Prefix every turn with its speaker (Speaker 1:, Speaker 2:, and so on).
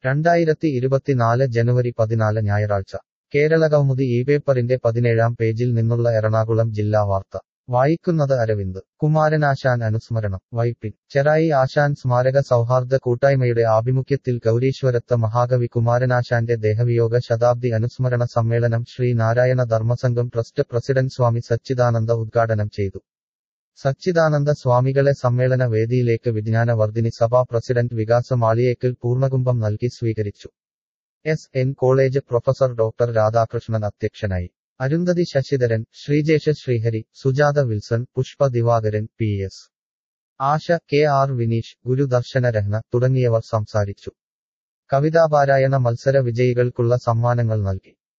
Speaker 1: രണ്ടായിരത്തി ഇരുപത്തിനാല് ജനുവരി പതിനാല് ഞായറാഴ്ച കേരളകൗമുദി ഈ പേപ്പറിന്റെ പതിനേഴാം പേജിൽ നിന്നുള്ള എറണാകുളം ജില്ലാ വാർത്ത വായിക്കുന്നത് അരവിന്ദ് കുമാരനാശാൻ അനുസ്മരണം വൈപ്പിൻ ചെറായി ആശാൻ സ്മാരക സൗഹാർദ്ദ കൂട്ടായ്മയുടെ ആഭിമുഖ്യത്തിൽ ഗൗരീശ്വരത്ത് മഹാകവി കുമാരനാശാന്റെ ദേഹവിയോഗ ശതാബ്ദി അനുസ്മരണ സമ്മേളനം ശ്രീ നാരായണ ധർമ്മസംഘം ട്രസ്റ്റ് പ്രസിഡന്റ് സ്വാമി സച്ചിദാനന്ദ ഉദ്ഘാടനം ചെയ്തു സച്ചിദാനന്ദ സ്വാമികളെ സമ്മേളന വേദിയിലേക്ക് വിജ്ഞാന വർദ്ധിനി സഭാ പ്രസിഡന്റ് വികാസ മാളിയേക്കൽ പൂർണ്ണകുംഭം നൽകി സ്വീകരിച്ചു S N college professor doctor Radhakrishnan അധ്യക്ഷനായി Arundhati Sasidharan Sreejesha Sreehari Sujatha Wilson Pushpa Divakaran P S Asha K R Vineesh Gurudarshana Rahna തുടങ്ങിയവർ സംസാരിച്ചു കവിതാപാരായണ മത്സര വിജയികൾക്കുള്ള സമ്മാനങ്ങൾ നൽകി